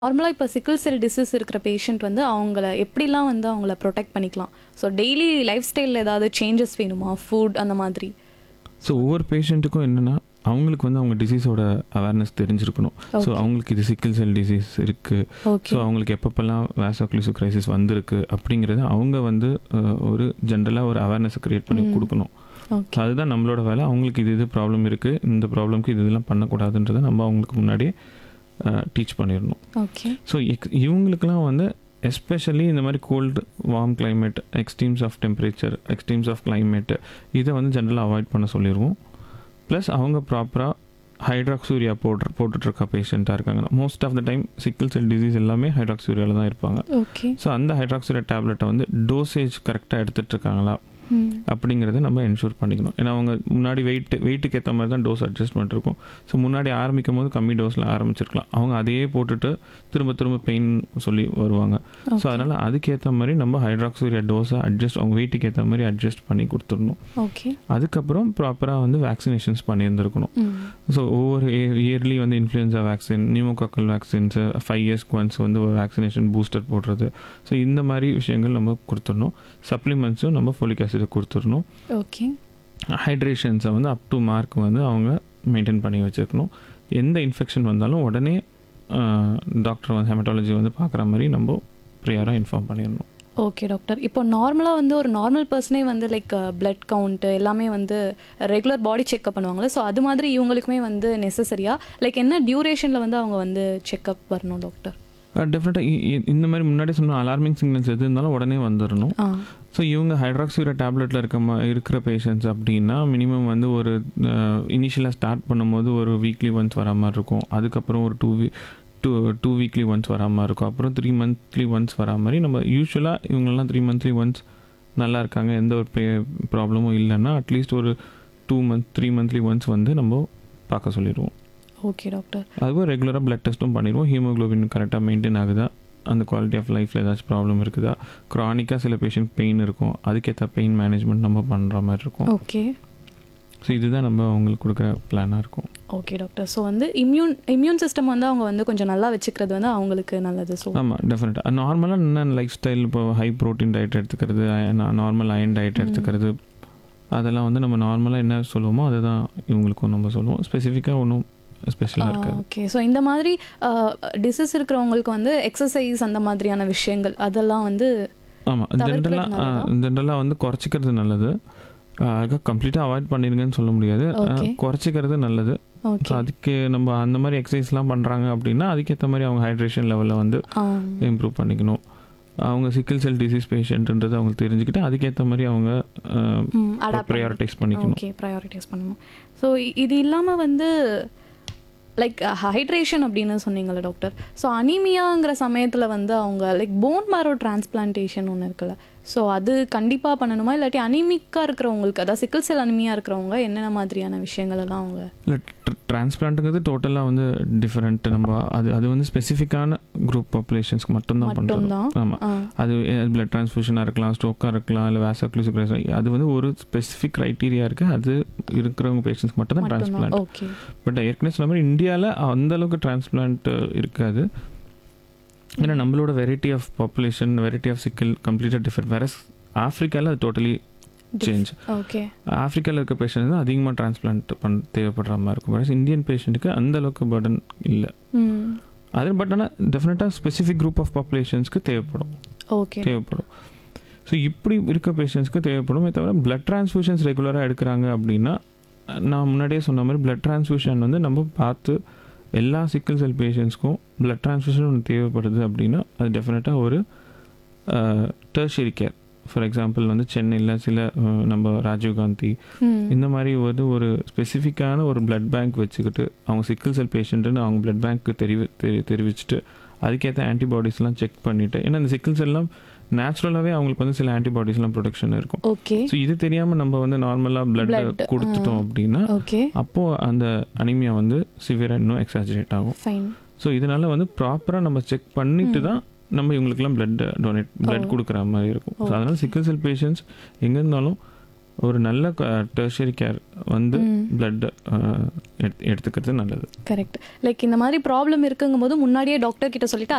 நார்மலாக இப்போ சிக்கிள் cell disease இருக்கிற பேஷண்ட் வந்து அவங்கள எப்படிலாம் வந்து அவங்கள ப்ரொடெக்ட் பண்ணிக்கலாம் ஸோ டெய்லி லைஃப் ஸ்டைலில் ஏதாவது சேஞ்சஸ் வேணுமா ஃபுட் அந்த மாதிரி ஸோ ஒவ்வொரு பேஷண்ட்டுக்கும் என்னென்னா அவங்களுக்கு வந்து அவங்க டிசீஸோட அவேர்னஸ் தெரிஞ்சிருக்கணும் ஸோ Okay. அவங்களுக்கு இது சிக்கிள் செல் டிசீஸ் இருக்குது ஓகே ஸோ அவங்களுக்கு எப்பப்பெல்லாம் வேசோக்லிசோ கிரைசிஸ் வந்திருக்கு அப்படிங்கிறத அவங்க வந்து அஹ், ஒரு ஜென்ரலாக ஒரு அவேர்னஸ் க்ரியேட் பண்ணி ம். கொடுக்கணும் ஓகே அதுதான் நம்மளோட வேலை அவங்களுக்கு இது இது ப்ராப்ளம் இருக்குது இந்த ப்ராப்ளம்க்கு இது இதெல்லாம் பண்ணக்கூடாதுன்றதை நம்ம அவங்களுக்கு முன்னாடியே டீச் பண்ணிடணும் ஓகே ஸோ இவங்களுக்குலாம் வந்து எஸ்பெஷலி இந்த மாதிரி cold warm climate extremes of temperature extremes of climate இதை வந்து ஜென்ரலாக அவாய்ட் பண்ண சொல்லிடுவோம் ப்ளஸ் அவங்க ப்ராப்பராக ஹைட்ராக்சூரியா போட்டு போட்டுட்ருக்க பேஷண்ட்டாக இருக்காங்க most of the time sickle cell disease எல்லாமே ஹைட்ராக்சூரியாவில் தான் இருப்பாங்க ஓகே ஸோ அந்த ஹைட்ராக்சூரியா டேப்லெட்டை வந்து டோசேஜ் கரெக்டாக எடுத்துகிட்டு இருக்காங்களா அப்படிங்கிறத நம்ம என்ஷூர் பண்ணிக்கணும் ஏன்னா அவங்க முன்னாடி வெயிட் வெயிட்டுக்கு ஏற்ற மாதிரி தான் டோஸ் அட்ஜஸ்ட்மெண்ட் இருக்கும் ஸோ முன்னாடி ஆரம்பிக்கும் போது கம்மி டோஸில் ஆரம்பிச்சிருக்கலாம் அவங்க அதையே போட்டுட்டு திரும்ப திரும்ப பெயின் சொல்லி வருவாங்க ஸோ அதனால் அதுக்கேற்ற மாதிரி நம்ம ஹைட்ராக்சூரியா டோஸை அட்ஜஸ்ட் அவங்க வெயிட்டுக்கு ஏற்ற மாதிரி அட்ஜஸ்ட் பண்ணி கொடுத்துடணும் ஓகே அதுக்கப்புறம் ப்ராப்பராக வந்து வேக்சினேஷன்ஸ் பண்ணியிருந்திருக்கணும் ஸோ ஒவ்வொரு இயர்லி வந்து influenza vaccine pneumococcal vaccines five இயர்ஸ்க்கு ஒன்ஸ் வந்து ஒரு வேக்சினேஷன் பூஸ்டர் போடுறது ஸோ இந்த மாதிரி விஷயங்கள் நம்ம கொடுத்துடணும் சப்ளிமெண்ட்ஸும் நம்ம ஃபோலிக் ஆசிட் கொடுத்துடணும் ஓகே ஹைட்ரேஷன்ஸை வந்து அப் டு மார்க் வந்து அவங்க மெயின்டைன் பண்ணி வச்சுருக்கணும் எந்த இன்ஃபெக்ஷன் வந்தாலும் உடனே டாக்டர் வந்து ஹெமட்டாலஜி வந்து பார்க்குற மாதிரி நம்ம ப்ரியராக இன்ஃபார்ம் பண்ணிடணும் ஓகே டாக்டர் இப்போ நார்மலாக வந்து ஒரு நார்மல் பர்சனே வந்து லைக் பிளட் கவுண்ட் எல்லாமே வந்து ரெகுலர் பாடி செக்அப் பண்ணுவாங்கல்ல ஸோ அது மாதிரி இவங்களுக்குமே வந்து நெசசரியா லைக் என்ன டியூரேஷனில் வந்து அவங்க வந்து செக்அப் வரணும் டாக்டர் டெஃபினட்டாக இந்த மாதிரி முன்னாடி சொன்ன அலார்மிங் சிக்னல்ஸ் எது இருந்தாலும் உடனே வந்துடணும் ஆ ஸோ இவங்க ஹைட்ராக்சூரியா டேப்லெட்டில் இருக்க மா இருக்கிற பேஷண்ட்ஸ் அப்படின்னா மினிமம் வந்து ஒரு இனிஷியலாக ஸ்டார்ட் பண்ணும்போது ஒரு வீக்லி ஒன்ஸ் வர மாதிரி இருக்கும் அதுக்கப்புறம் ஒரு டூ வீ டூ டூ வீக்லி ஒன்ஸ் வரா மாதிரி இருக்கும் அப்புறம் த்ரீ மந்த்லி ஒன்ஸ் வரா மாதிரி நம்ம யூஸ்வலாக இவங்கெல்லாம் த்ரீ மந்த்லி ஒன்ஸ் நல்லா இருக்காங்க எந்த ஒரு ப்ராப்ளமும் இல்லைன்னா அட்லீஸ்ட் ஒரு two month three monthly once வந்து நம்ம பார்க்க சொல்லிடுவோம் ஓகே டாக்டர் அதுவும் ரெகுலராக பிளட் டெஸ்ட்டும் பண்ணிடுவோம் ஹீமோக்ளோபின் கரெக்டாக மெயின்டைன் ஆகுதா அந்த குவாலிட்டி ஆஃப் லைஃப்பில் ஏதாச்சும் ப்ராப்ளம் இருக்குதா க்ரானிக்காக சில பேஷண்ட் பெயின் இருக்கும் அதுக்கேற்ற பெயின் மேனேஜ்மெண்ட் நம்ம பண்ணுற மாதிரி இருக்கும் ஓகே ஸோ இதுதான் நம்ம அவங்களுக்கு கொடுக்குற பிளானாக இருக்கும் ஓகே டாக்டர் ஸோ வந்து இம்யூன் இம்யூன் சிஸ்டம் வந்து அவங்க வந்து கொஞ்சம் நல்லா வச்சுக்கிறது வந்து அவங்களுக்கு நல்லது ஸோ ஆமாம் டெஃபினட்டாக நார்மலாக என்ன லைஃப் ஸ்டைல் இப்போ ஹை ப்ரோட்டீன் டயட் எடுத்துக்கிறது நார்மல் அயன் டயட் எடுத்துக்கிறது அதெல்லாம் வந்து நம்ம நார்மலாக என்ன சொல்லுவோமோ அதை தான் இவங்களுக்கும் நம்ம சொல்லுவோம் ஸ்பெசிஃபிக்காக ஒன்றும் ஸ்பெஷலாக இருக்காது ஓகே ஸோ இந்த மாதிரி டிசீஸ் இருக்கிறவங்களுக்கு வந்து எக்ஸசைஸ் அந்த மாதிரியான விஷயங்கள் அதெல்லாம் வந்து ஆமாம் தவிர்க்கிறது ஜென்ரலாக நல்லதா? ஜென்ரலாக வந்து குறைச்சிக்கிறது நல்லது அதுக்காக கம்ப்ளீட்டாக அவாய்ட் பண்ணிடுங்கன்னு சொல்ல முடியாது Okay. ஆஹ் குறைச்சிக்கிறது நல்லது ஸோ ஓகே அதுக்கு நம்ம அந்த மாதிரி எக்ஸசைஸ்லாம் பண்ணுறாங்க அப்படின்னா அதுக்கேற்ற மாதிரி அவங்க ஹைட்ரேஷன் லெவலில் வந்து இம்ப்ரூவ் பண்ணிக்கணும் அவங்க சிக்கிள் செல் டிசீஸ் பேஷண்ட்ன்றது அவங்களுக்கு தெரிஞ்சுக்கிட்டு அதுக்கேற்ற மாதிரி அவங்க ப்ரையாரிட்டைஸ் பண்ணிக்கணும் ஓகே ப்ரையாரிட்டைஸ் பண்ணணும் ஸோ இது இல்லாமல் வந்து லைக் ஹைட்ரேஷன் அப்படின்னு சொன்னீங்கல்ல டாக்டர் ஸோ அனீமியாங்கிற சமயத்தில் வந்து அவங்க லைக் போன் மேரோ டிரான்ஸ்பிளான்டேஷன் ஒன்று இருக்குல்ல ஸோ அது கண்டிப்பாக பண்ணணுமா இல்லாட்டி அனீமிக்காக இருக்கிறவங்களுக்கு அதாவது சிக்கிள் செல் அனிமியா இருக்கிறவங்க என்னென்ன மாதிரியான விஷயங்கள் எல்லாம் அவங்க இல்லை டிரான்ஸ்பிளான்ட்டுங்கிறது டோட்டலாக வந்து டிஃப்ரெண்ட் நம்ம அது அது வந்து ஸ்பெசிஃபிக்கான குரூப் பாப்புலேஷன்ஸ்க்கு மட்டும்தான் பண்ணுறோம் மட்டும்தான் ஆமாம் ஆ அது பிளட் ட்ரான்ஸ்ஃபியூஷனாக இருக்கலாம் ஸ்ட்ரோக்காக இருக்கலாம் இல்லை வேசோக்லிசிக்ரேஸ் அது வந்து ஒரு ஸ்பெசிஃபிக் க்ரைட்டீரியா இருக்குது அது இருக்கிறவங்க பேஷண்ட்ஸ்க்கு மட்டும் தான் மட்டும்தான் டிரான்ஸ்பிளான்ட் ஓகே பட் ஏற்கனவே சொன்ன மாதிரி இந்தியாவில் அந்த அளவுக்கு டிரான்ஸ்பிளான்ட் இருக்காது ஏன்னா நம்மளோட variety of population variety of sickle கம்ப்ளீட்டாக டிஃப்ரெண்ட் வேற ஆஃப்ரிக்காவில் அது டோட்டலி சேஞ்ச் ஓகே ஆஃப்ரிக்காவில் இருக்க பேஷண்ட் தான் அதிகமாக டிரான்ஸ்பிளான்ட் பண் தேவைப்படுற மாதிரி இருக்கும் வேற இந்தியன் பேஷண்ட்டுக்கு அந்த அளவுக்கு பர்டன் இல்லை ம் அது பட் ஆனால் டெஃபினட்டாக ஸ்பெசிஃபிக் குரூப் ஆஃப் பாப்புலேஷன்ஸ்க்கு தேவைப்படும் ஓகே தேவைப்படும் ஸோ இப்படி இருக்க பேஷண்ட்ஸ்க்கு தேவைப்படுமே தவிர பிளட் ட்ரான்ஸ்ஃபியூஷன்ஸ் ரெகுலராக எடுக்கிறாங்க அப்படின்னா நான் முன்னாடியே சொன்ன மாதிரி பிளட் ட்ரான்ஸ்ஃபியூஷன் வந்து நம்ம பார்த்து எல்லா சிக்கல் செல் பேஷண்ட்ஸ்க்கும் பிளட் ட்ரான்ஸ்ஃபியூஷன் ஒன்று தேவைப்படுது அப்படின்னா அது டெஃபினட்டாக ஒரு டெர்ஷரி கேர் ஃபார் எக்ஸாம்பிள் வந்து சென்னையில் சில அஹ், நம்ம ராஜீவ்காந்தி ம் இந்த மாதிரி வந்து ஒரு ஸ்பெசிஃபிக்கான ஒரு பிளட் பேங்க் வச்சுக்கிட்டு அவங்க சிக்கிள் செல் பேஷண்ட்டுன்னு அவங்க பிளட் பேங்க்கு தெரிவி தெரி தெரிவிச்சுட்டு அதுக்கேற்ற ஆன்டிபாடிஸ்லாம் செக் பண்ணிவிட்டு ஏன்னா இந்த சிக்கிள் செல்லாம் நேச்சுரலாகவே அவங்களுக்கு வந்து சில ஆன்டிபாடிஸ்லாம் ப்ரொடக்ஷன் இருக்கும் ஓகே ஸோ இது தெரியாமல் நம்ம வந்து நார்மலாக பிளட் Blood, கொடுத்துட்டோம் ஆ. அப்படின்னா ஓகே அப்போது அந்த அனிமியா வந்து சிவியராக இன்னும் எக்ஸாஜரேட் ஆகும் ஃபைன் ஸோ இதனால வந்து ப்ராப்பராக நம்ம செக் பண்ணிட்டு தான் நம்ம இவங்களுக்குலாம் பிளட் டொனேட் பிளட் ஓ. கொடுக்குற மாதிரி இருக்கும் ஸோ Okay. அதனால சிக்கிள் செல் பேஷண்ட்ஸ் எங்கே இருந்தாலும் ஒரு நல்ல டெர்ஷரி கேர் வந்து ம் பிளட் எடுத்துக்கிறது நல்லது கரெக்ட் லைக் இந்த மாதிரி ப்ராப்ளம் இருக்குங்கும் போது முன்னாடியே டாக்டர் கிட்ட சொல்லிட்டு